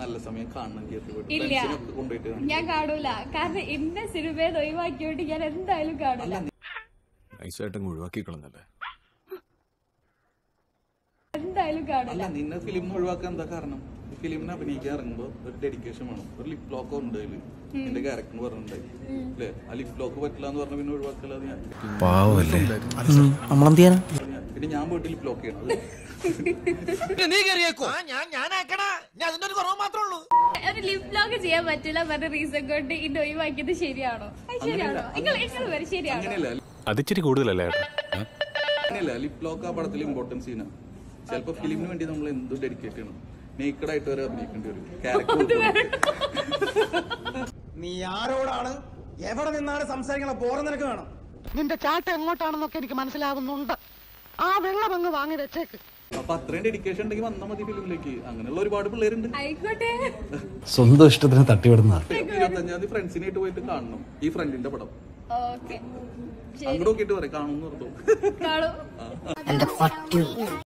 നല്ല സമയം കാണണം തിയേറ്ററിൽ പോയിട്ട് ഇല്ല. ഫ്രണ്ട്സിനൊക്കെ കൊണ്ടുപോയിട്ട് കാണണം. ഞാൻ കാണൂല കാരണം എന്റെ സിനിമയെ ഒഴിവാക്കിയോണ്ട് ഞാൻ എന്തായാലും കാണൂല നൈസായിട്ട് ഒഴിവാക്കി കളഞ്ഞല്ലേ എന്തായാലും കാണൂല അല്ല നിന്നെ ഫിലിം ഒഴിവാക്കാൻ എന്താ കാരണം ഫിലിമിന് അഭിനയിക്കാൻ ഇറങ്ങുമ്പോ ഒരു ഡെഡിക്കേഷൻ വേണം ഒരു ലിപ് ലോക്ക് ഉണ്ട് അതില് എന്റെ ക്യാരക്ടർ പറഞ്ഞിട്ടുണ്ടായി അല്ലേ ആ ലിപ് ലോക്ക് പറ്റില്ല എന്ന് പറഞ്ഞ പിന്നെ ഒഴിവാക്കല്ലാതെ ഞാൻ പാവല്ലേ നമ്മളെന്ത് ചെയ്യാനാ പിന്നെ ഞാൻ പോയിട്ട് ലിപ് ലോക്ക് ചെയ്യണം അത് ഒരു ലിപ് ലോക്ക് ചെയ്യാൻ പറ്റില്ല പറഞ്ഞ റീസൺ കൊണ്ട് ഇന്നെ ഒഴിവാക്കിയത് ശരിയാണോ അത് ശരിയാണോ നിങ്ങൾ നിങ്ങൾ വരെ ശരിയാണോ അങ്ങനെയല്ല അതിച്ചിരി കൂടുതലല്ലേ ഏട്ടാ ഏ? അങ്ങനെയല്ല ലിപ് ലോക്ക് ആ പടത്തിൽ ഇമ്പോർട്ടൻസ് സീനാണ് ചിലപ്പോ ഫിലിമിന് വേണ്ടി നമ്മൾ എന്ത് ഡെഡിക്കേറ്റ് ചെയ്യണം നേക്കഡ് ആയിട്ട് വരെ അഭിനയിക്കേണ്ടി വരും ക്യാരക്ടർ നീ ആരോടാണ് എവിടെ നിന്നാണ് സംസാരിക്കണ ബോറം നിനക്ക് വേണം നിന്റെ ചാട്ട എങ്ങോട്ടാണെന്നൊക്കെ എനിക്ക് മനസ്സിലാകുന്നുണ്ട് ആ വെള്ളം അങ്ങ് വാങ്ങി വെച്ചേക്ക് അപ്പൊ അത്രയും ഡെഡിക്കേഷൻ ഉണ്ടെങ്കിൽ വന്നാൽ മതി ഫിലിമിലേക്ക് അങ്ങനെയുള്ള ഒരുപാട് പിള്ളേരുണ്ട് ആയിക്കോട്ടെ സ്വന്തം ഇഷ്ടത്തിന് തട്ടിവിടുന്ന ഇരുപത്തഞ്ചാം തീയതി ഫ്രണ്ട്സിനായിട്ട് പോയിട്ട് കാണണം ഈ ഫ്രണ്ടിന്റെ പടം ഓക്കെ അങ്ങോട്ട് നോക്കിയിട്ട് പറയും കാണുന്നു നിർത്തും കാണും എന്റെ പട്ടി